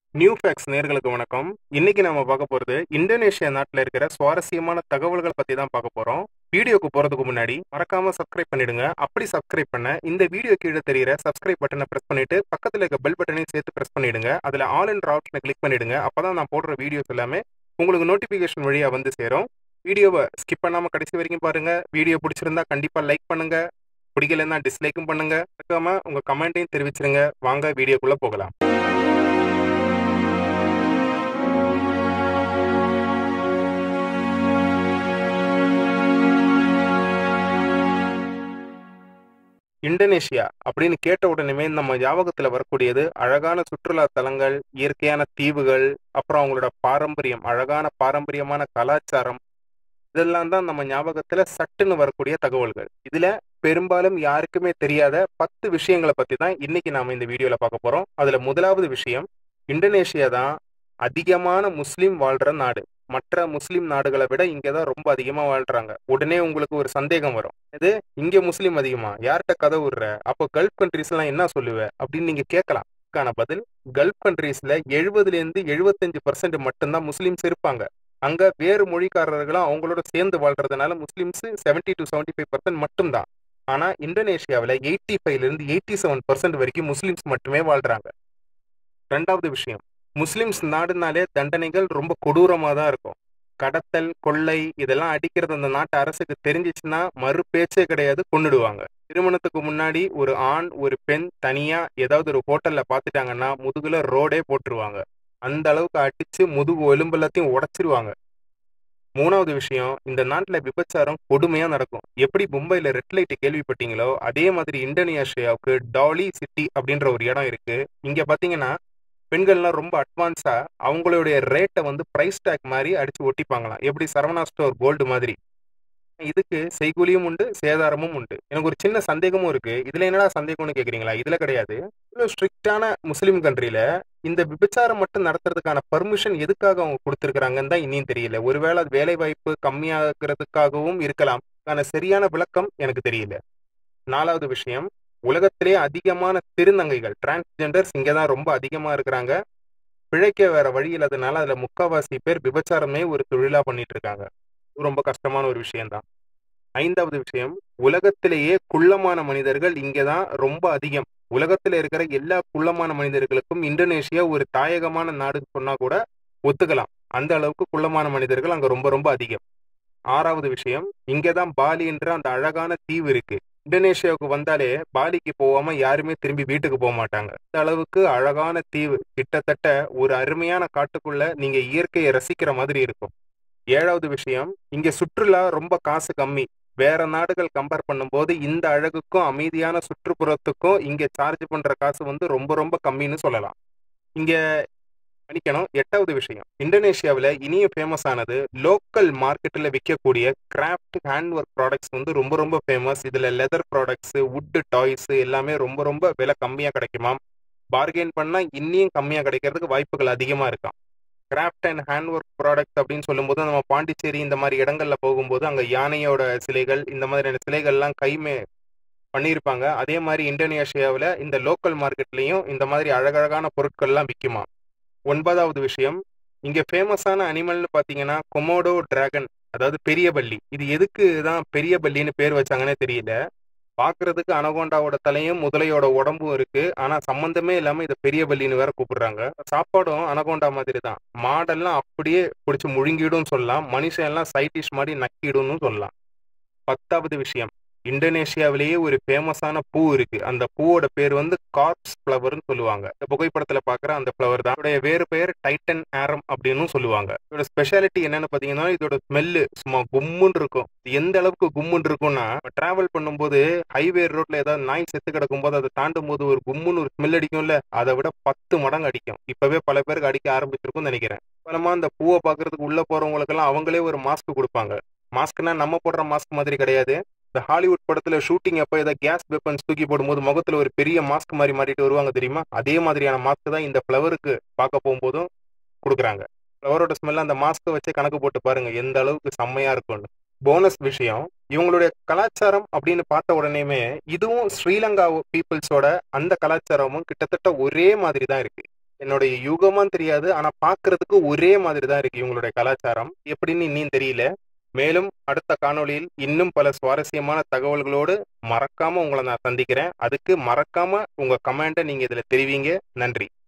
new facts நேர்களுக்கு வணக்கம் இன்னைக்கு நம்ம பார்க்க போறது இந்தோனேஷியா நாட்டில் இருக்கிற சுவாரஸ்யமான தகவல்கள் பத்தி தான் பார்க்க போறோம் வீடியோக்கு போறதுக்கு முன்னாடி மறக்காம சப்ஸ்கிரைப் பண்ணிடுங்க அப்படி சப்ஸ்கிரைப் பண்ண இந்த வீடியோ கீழே தெரியிற சப்ஸ்கிரைப் பட்டனை பிரஸ் பண்ணிட்டு பக்கத்துல இருக்க பெல் பட்டனையும் சேர்த்து பிரஸ் பண்ணிடுங்க அதுல ஆல் என்ற ஆப்ஷனை கிளிக் பண்ணிடுங்க அப்பதான் நான் போடுற வீடியோஸ் எல்லாமே உங்களுக்கு நோட்டிபிகேஷன் வழியா வந்து சேரும் வீடியோவை ஸ்கிப் பண்ணாம கடைசி வரைக்கும் பாருங்க வீடியோ பிடிச்சிருந்தா கண்டிப்பா லைக் பண்ணுங்க பிடிக்கலன்னா டிஸ்லைக்கும் பண்ணுங்க மறக்காம உங்க கமெண்ட்டையும் தெரிவிச்சிருங்க வாங்க வீடியோக்குள்ள போகலாம் இந்தோனேஷியா அப்படின்னு கேட்ட உடனே நம்ம ஞாபகத்துல வரக்கூடியது அழகான சுற்றுலா தலங்கள் இயற்கையான தீவுகள் அப்புறம் அவங்களோட பாரம்பரியம் அழகான பாரம்பரியமான கலாச்சாரம் இதெல்லாம் தான் நம்ம ஞாபகத்துல சட்டுன்னு வரக்கூடிய தகவல்கள் இதுல பெரும்பாலும் யாருக்குமே தெரியாத பத்து விஷயங்களை பத்தி தான் இன்னைக்கு நாம இந்த வீடியோல பார்க்க போறோம் அதுல முதலாவது விஷயம் இந்தோனேஷியா தான் அதிகமான முஸ்லீம் வாழ்ற நாடு மற்ற முஸ்லீம் நாடுகளை விட இங்க தான் ரொம்ப அதிகமா வாழ்றாங்க உடனே உங்களுக்கு ஒரு சந்தேகம் வரும் இது இங்க முஸ்லீம் அதிகமா யார்கிட்ட கதை விடுற அப்போ கல்ஃப் கண்ட்ரீஸ் எல்லாம் என்ன சொல்லுவ அப்படின்னு நீங்க கேட்கலாம் அதுக்கான பதில் கல்ஃப் கண்ட்ரீஸ்ல எழுபதுல இருந்து எழுபத்தஞ்சு பர்சன்ட் மட்டும்தான் முஸ்லீம்ஸ் இருப்பாங்க அங்க வேறு மொழிக்காரர்களும் அவங்களோட சேர்ந்து வாழ்றதுனால Muslims seventy two seventy five percent மட்டும்தான் ஆனா இந்தோனேஷியாவில் எயிட்டி ஃபைவ்ல இருந்து எயிட்டி செவன் பர்சன்ட் வரைக்கும் முஸ்லீம்ஸ் மட்டுமே வாழ்றாங்க ரெண்டாவது விஷயம் முஸ்லிம்ஸ் நாடுனாலே தண்டனைகள் ரொம்ப கொடூரமாக தான் இருக்கும் கடத்தல் கொள்ளை இதெல்லாம் அடிக்கிறது அந்த நாட்டு அரசுக்கு தெரிஞ்சிச்சுன்னா மறு பேச்சே கிடையாது கொண்டுடுவாங்க திருமணத்துக்கு முன்னாடி ஒரு ஆண் ஒரு பெண் தனியா ஏதாவது ஒரு ஹோட்டல்ல பாத்துட்டாங்கன்னா முதுகுல ரோடே போட்டுருவாங்க அந்த அளவுக்கு அடிச்சு முதுகு எலும்பு எல்லாத்தையும் உடைச்சிருவாங்க மூணாவது விஷயம் இந்த நாட்டில் விபச்சாரம் கொடுமையா நடக்கும் எப்படி மும்பைல ரெட் லைட் கேள்விப்பட்டீங்களோ அதே மாதிரி இந்தோனேஷியாவுக்கு டாலி சிட்டி அப்படின்ற ஒரு இடம் இருக்கு இங்க பாத்தீங்கன்னா பெண்கள்லாம் ரொம்ப அட்வான்ஸா அவங்களுடைய ரேட்டை வந்து பிரைஸ் டேக் மாதிரி அடிச்சு ஒட்டிப்பாங்களாம் எப்படி சரவணா ஸ்டோர் கோல்டு மாதிரி இதுக்கு செய்கூலியும் உண்டு சேதாரமும் உண்டு எனக்கு ஒரு சின்ன சந்தேகமும் இருக்கு இதுல என்னடா சந்தேகம்னு கேக்குறீங்களா இதுல கிடையாது இவ்வளவு ஸ்ட்ரிக்டான முஸ்லீம் கண்ட்ரில இந்த விபச்சாரம் மட்டும் நடத்துறதுக்கான பர்மிஷன் எதுக்காக அவங்க கொடுத்துருக்காங்கன்னு தான் இன்னும் தெரியல ஒருவேளை அது வேலை வாய்ப்பு கம்மியாகிறதுக்காகவும் இருக்கலாம் ஆன சரியான விளக்கம் எனக்கு தெரியல நாலாவது விஷயம் உலகத்திலே அதிகமான திருநங்கைகள் டிரான்ஸ்ஜெண்டர்ஸ் இங்கே தான் ரொம்ப அதிகமாக இருக்கிறாங்க பிழைக்க வேற வழி இல்லாதனால அதில் முக்காவாசி பேர் விபச்சாரமே ஒரு தொழிலாக பண்ணிட்டு இருக்காங்க ரொம்ப கஷ்டமான ஒரு விஷயம்தான் ஐந்தாவது விஷயம் உலகத்திலேயே குள்ளமான மனிதர்கள் இங்கே தான் ரொம்ப அதிகம் உலகத்தில் இருக்கிற எல்லா குள்ளமான மனிதர்களுக்கும் இந்தோனேஷியா ஒரு தாயகமான நாடுன்னு சொன்னா கூட ஒத்துக்கலாம் அந்த அளவுக்கு குள்ளமான மனிதர்கள் அங்கே ரொம்ப ரொம்ப அதிகம் ஆறாவது விஷயம் இங்கே தான் பாலி என்ற அந்த அழகான தீவு இருக்கு இந்தோனேஷியாவுக்கு வந்தாலே பாலிக்கு போகாம யாருமே திரும்பி வீட்டுக்கு போக மாட்டாங்க அந்த அளவுக்கு அழகான தீவு கிட்டத்தட்ட ஒரு அருமையான காட்டுக்குள்ள நீங்க இயற்கையை ரசிக்கிற மாதிரி இருக்கும் ஏழாவது விஷயம் இங்க சுற்றுலா ரொம்ப காசு கம்மி வேற நாடுகள் கம்பேர் பண்ணும்போது இந்த அழகுக்கும் அமைதியான சுற்றுப்புறத்துக்கும் இங்க சார்ஜ் பண்ற காசு வந்து ரொம்ப ரொம்ப கம்மின்னு சொல்லலாம் இங்க மன்னிக்கணும் எட்டாவது விஷயம் இந்தோனேஷியாவில் இனிய ஃபேமஸ் ஆனது லோக்கல் மார்க்கெட்டில் விற்கக்கூடிய கிராஃப்ட் ஹேண்ட் ஒர்க் ப்ராடக்ட்ஸ் வந்து ரொம்ப ரொம்ப ஃபேமஸ் இதில் லெதர் ப்ராடக்ட்ஸ் வுட்டு டாய்ஸ் எல்லாமே ரொம்ப ரொம்ப விலை கம்மியாக கிடைக்குமாம் பார்கெயின் பண்ணால் இன்னியும் கம்மியாக கிடைக்கிறதுக்கு வாய்ப்புகள் அதிகமாக இருக்காம் craft and hand work product அப்படின்னு சொல்லும்போது நம்ம பாண்டிச்சேரி இந்த மாதிரி இடங்கள்ல போகும்போது அங்கே யானையோட சிலைகள் இந்த மாதிரியான சிலைகள்லாம் கைமே பண்ணியிருப்பாங்க அதே மாதிரி இந்தோனேஷியாவில் இந்த லோக்கல் மார்க்கெட்லேயும் இந்த மாதிரி அழகழகான பொருட்கள்லாம் விற்குமா ஒன்பதாவது விஷயம் இங்க ஃபேமஸான அனிமல்னு பாத்தீங்கன்னா கொமோடோ டிராகன் அதாவது பெரிய பல்லி இது எதுக்கு தான் பெரிய பல்லின்னு பேர் வச்சாங்கன்னே தெரியல பாக்குறதுக்கு அனகோண்டாவோட தலையும் முதலையோட உடம்பும் இருக்கு ஆனா சம்பந்தமே இல்லாம இதை பெரிய பல்லின்னு வேற கூப்பிடுறாங்க சாப்பாடும் அனகோண்டா மாதிரி தான் மாடெல்லாம் அப்படியே பிடிச்சி முழுங்கிடும் சொல்லலாம் மனுஷன் எல்லாம் சைட்டிஷ் மாதிரி நக்கிடும்னு சொல்லலாம் பத்தாவது விஷயம் இந்தோனேஷியாவிலேயே ஒரு ஃபேமஸான பூ இருக்கு அந்த பூவோட பேர் வந்து கார்ப்ஸ் ஃப்ளவர்னு சொல்லுவாங்க இந்த புகைப்படத்துல பாக்குற அந்த ஃப்ளவர் தான் இதோட வேறு பெயர் டைட்டன் ஆரம் அப்படின்னு சொல்லுவாங்க இதோட ஸ்பெஷாலிட்டி என்னன்னு பாத்தீங்கன்னா இதோட ஸ்மெல்லு சும்மா கும்முன்னு இருக்கும் எந்த அளவுக்கு கும்முன்னு இருக்கும்னா டிராவல் பண்ணும்போது ஹைவே ரோட்ல ஏதாவது நாய் செத்து கிடக்கும் போது அதை தாண்டும் போது ஒரு கும்முன்னு ஒரு ஸ்மெல் அடிக்கும்ல அதை விட பத்து மடங்கு அடிக்கும் இப்பவே பல பேருக்கு அடிக்க ஆரம்பிச்சிருக்கும்னு நினைக்கிறேன் பலமா அந்த பூவை பாக்குறதுக்கு உள்ள போறவங்களுக்கு எல்லாம் அவங்களே ஒரு மாஸ்க் கொடுப்பாங்க மாஸ்க்னா நம்ம போடுற மாஸ்க் மாதிரி கிடையாது இந்த ஹாலிவுட் படத்துல ஷூட்டிங் அப்போ ஏதாவது கேஸ் வெப்பன்ஸ் தூக்கி போடும்போது முகத்துல ஒரு பெரிய மாஸ்க் மாதிரி மாட்டிட்டு வருவாங்க தெரியுமா அதே மாதிரியான மாஸ்க் தான் இந்த ஃப்ளவருக்கு பார்க்க போகும்போதும் கொடுக்குறாங்க ஃப்ளவரோட ஸ்மெல்ல அந்த மாஸ்க்கை வச்சே கணக்கு போட்டு பாருங்க எந்த அளவுக்கு செம்மையா இருக்கும்னு போனஸ் விஷயம் இவங்களுடைய கலாச்சாரம் அப்படின்னு பார்த்த உடனேயுமே இதுவும் ஸ்ரீலங்கா பீப்புள்ஸோட அந்த கலாச்சாரமும் கிட்டத்தட்ட ஒரே மாதிரி தான் இருக்கு என்னுடைய யூகமான்னு தெரியாது ஆனா பார்க்கிறதுக்கு ஒரே மாதிரி தான் இருக்கு இவங்களுடைய கலாச்சாரம் எப்படின்னு இன்னும் தெரியல மேலும் அடுத்த காணொளியில் இன்னும் பல சுவாரஸ்யமான தகவல்களோடு மறக்காம உங்களை நான் சந்திக்கிறேன் அதுக்கு மறக்காம உங்க கமெண்ட்டை நீங்க இதுல தெரிவிங்க நன்றி